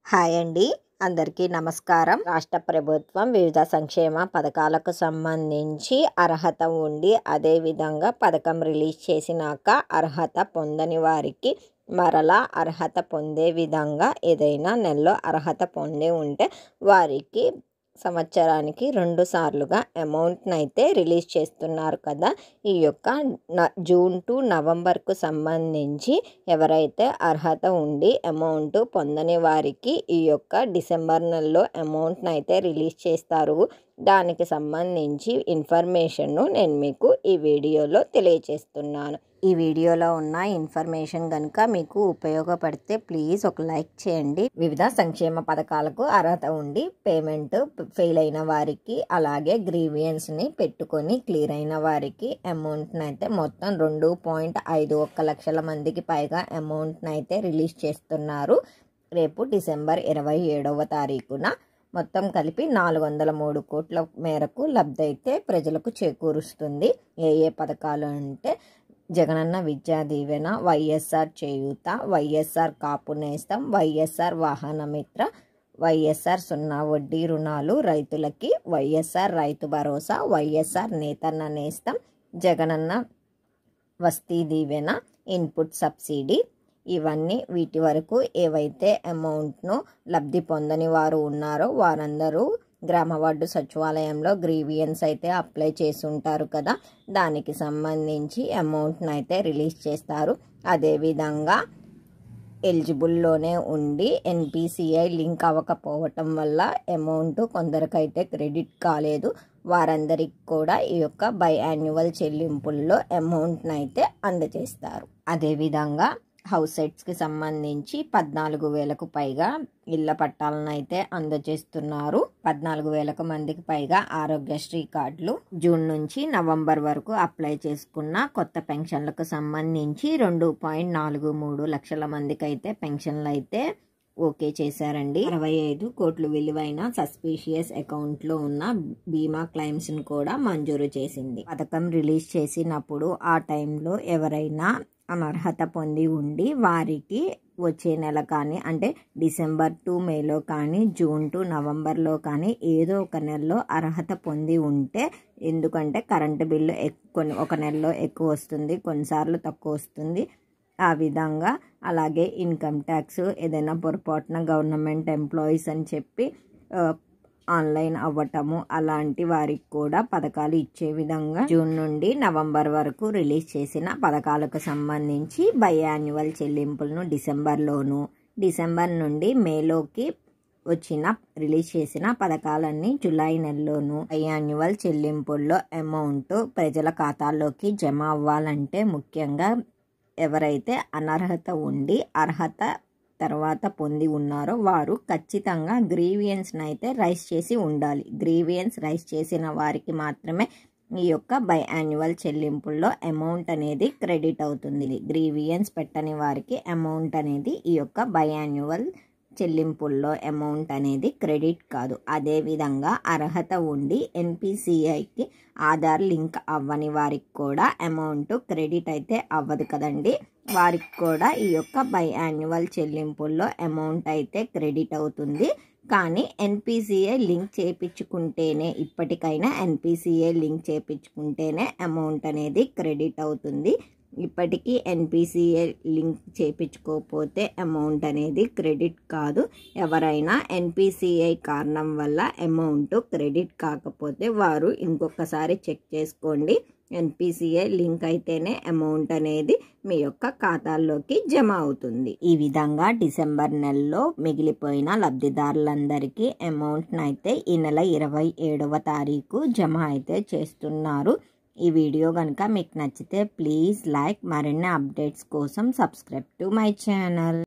hi అండి అందరికీ నమస్కారం రాష్ట్ర ప్రభుత్వం వివిధ సంక్షేమ పథకాలకు సంబంధించి అర్హత ఉండి అదేవిధంగా పథకం రిలీజ్ చేసినాక అర్హత పొందని వారికి మరలా అర్హత పొందే విధంగా ఏదైనా నెలలో అర్హత పొంది ఉంటే వారికి సంవత్సరానికి రెండు సార్లుగా అమౌంట్ని అయితే రిలీజ్ చేస్తున్నారు కదా ఈ యొక్క న జూన్ టు నవంబర్కు సంబంధించి ఎవరైతే అర్హత ఉండి అమౌంట్ పొందని వారికి ఈ యొక్క డిసెంబర్ నెలలో అమౌంట్ని అయితే రిలీజ్ చేస్తారు దానికి సంబంధించి ఇన్ఫర్మేషన్ను నేను మీకు ఈ వీడియోలో తెలియచేస్తున్నాను ఈ వీడియోలో ఉన్న ఇన్ఫర్మేషన్ కనుక మీకు ఉపయోగపడితే ప్లీజ్ ఒక లైక్ చేయండి వివిధ సంక్షేమ పథకాలకు అర్హత ఉండి పేమెంట్ ఫెయిల్ అయిన వారికి అలాగే గ్రీవియన్స్ని పెట్టుకొని క్లియర్ అయిన వారికి అమౌంట్ని అయితే మొత్తం రెండు పాయింట్ ఐదు ఒక్క లక్షల మందికి పైగా అమౌంట్ని అయితే రిలీజ్ చేస్తున్నారు రేపు డిసెంబర్ ఇరవై ఏడవ తారీఖున మొత్తం కలిపి నాలుగు వందల మూడు కోట్ల మేరకు లబ్ధి అయితే ప్రజలకు చేకూరుస్తుంది ఏ ఏ పథకాలు అంటే జగనన్న విద్యా దీవెన వైఎస్ఆర్ చేయూత వైఎస్ఆర్ కాపు నేస్తం వైఎస్ఆర్ వాహన మిత్ర వైఎస్ఆర్ సున్నా వడ్డీ రుణాలు రైతులకి వైఎస్ఆర్ రైతు భరోసా వైఎస్ఆర్ నేతన్న నేస్తం జగనన్న వస్తీ దీవెన ఇన్పుట్ సబ్సిడీ ఇవన్నీ వీటి వరకు ఏవైతే అమౌంట్ను లబ్ధి పొందని వారు ఉన్నారో వారందరూ గ్రామ వార్డు సచివాలయంలో గ్రీవియన్స్ అయితే అప్లై చేసి ఉంటారు కదా దానికి సంబంధించి అమౌంట్ని అయితే రిలీజ్ చేస్తారు అదేవిధంగా ఎలిజిబుల్లోనే ఉండి ఎన్పిసిఐ లింక్ అవ్వకపోవటం వల్ల అమౌంట్ కొందరికైతే క్రెడిట్ కాలేదు వారందరికి కూడా ఈ యొక్క బై యాన్యువల్ చెల్లింపుల్లో అమౌంట్ని అయితే అందజేస్తారు అదేవిధంగా హౌస్ సెట్స్కి సంబంధించి పద్నాలుగు వేలకు పైగా ఇళ్ల పట్టాలను అయితే అందజేస్తున్నారు పద్నాలుగు వేలకు మందికి పైగా ఆరోగ్యశ్రీ కార్డులు జూన్ నుంచి నవంబర్ వరకు అప్లై చేసుకున్న కొత్త పెన్షన్లకు సంబంధించి రెండు పాయింట్ నాలుగు మూడు లక్షల మందికి అయితే పెన్షన్లు అయితే ఓకే చేశారండి అరవై ఐదు కోట్లు విలువైన సస్పీషియస్ అకౌంట్లో ఉన్న బీమా క్లెయిమ్స్ని కూడా మంజూరు చేసింది పథకం రిలీజ్ చేసినప్పుడు ఆ టైంలో ఎవరైనా అనర్హత పొంది ఉండి వారికి వచ్చే నెల కానీ అంటే డిసెంబర్ టు మేలో కానీ జూన్ టు నవంబర్లో కానీ ఏదో ఒక నెలలో అర్హత పొంది ఉంటే ఎందుకంటే కరెంటు బిల్లు ఎక్కువ ఒక నెలలో ఎక్కువ వస్తుంది కొన్నిసార్లు తక్కువ వస్తుంది ఆ విధంగా అలాగే ఇన్కమ్ ట్యాక్స్ ఏదైనా పొరపాటున గవర్నమెంట్ ఎంప్లాయీస్ అని చెప్పి ఆన్లైన్ అవ్వటము అలాంటి వారికి కూడా పథకాలు ఇచ్చే విధంగా జూన్ నుండి నవంబర్ వరకు రిలీజ్ చేసిన పథకాలకు సంబంధించి బై యాన్యువల్ చెల్లింపులను డిసెంబర్లోను డిసెంబర్ నుండి మేలోకి వచ్చిన రిలీజ్ చేసిన పథకాలన్నీ జూలై నెలలోను బై యాన్యువల్ చెల్లింపుల్లో అమౌంట్ ప్రజల ఖాతాల్లోకి జమ అవ్వాలంటే ముఖ్యంగా ఎవరైతే అనర్హత ఉండి అర్హత తర్వాత పొంది ఉన్నారో వారు ఖచ్చితంగా గ్రీవియన్స్ని అయితే రైస్ చేసి ఉండాలి గ్రీవియన్స్ రైస్ చేసిన వారికి మాత్రమే ఈ యొక్క బై యాన్యువల్ చెల్లింపుల్లో అమౌంట్ అనేది క్రెడిట్ అవుతుంది గ్రీవియన్స్ పెట్టని వారికి అమౌంట్ అనేది ఈ యొక్క బై యాన్యువల్ చెల్లింపుల్లో అమౌంట్ అనేది క్రెడిట్ కాదు అదేవిధంగా అర్హత ఉండి ఎన్పిసిఐకి ఆధార్ లింక్ అవ్వని వారికి కూడా అమౌంట్ క్రెడిట్ అయితే అవ్వదు కదండి వారికి కూడా ఈ యొక్క బై యాన్యువల్ చెల్లింపుల్లో అమౌంట్ అయితే క్రెడిట్ అవుతుంది కానీ ఎన్పిసిఐ లింక్ చేపించుకుంటేనే ఇప్పటికైనా ఎన్పిసిఐ లింక్ చేపించుకుంటేనే అమౌంట్ అనేది క్రెడిట్ అవుతుంది ఇప్పటికీ ఎన్పిసిఐ లింక్ చేపించుకోకపోతే అమౌంట్ అనేది క్రెడిట్ కాదు ఎవరైనా ఎన్పిసిఐ కారణం వల్ల అమౌంట్ క్రెడిట్ కాకపోతే వారు ఇంకొకసారి చెక్ చేసుకోండి ఎన్పిసిఐ లింక్ అయితేనే అమౌంట్ అనేది మీ యొక్క ఖాతాల్లోకి జమ అవుతుంది ఈ విధంగా డిసెంబర్ నెలలో మిగిలిపోయిన లబ్ధిదారులందరికీ అమౌంట్ని అయితే ఈ నెల ఇరవై ఏడవ తారీఖు జమ అయితే చేస్తున్నారు ఈ వీడియో కనుక మీకు నచ్చితే ప్లీజ్ లైక్ మరిన్ని అప్డేట్స్ కోసం సబ్స్క్రైబ్ టు మై ఛానల్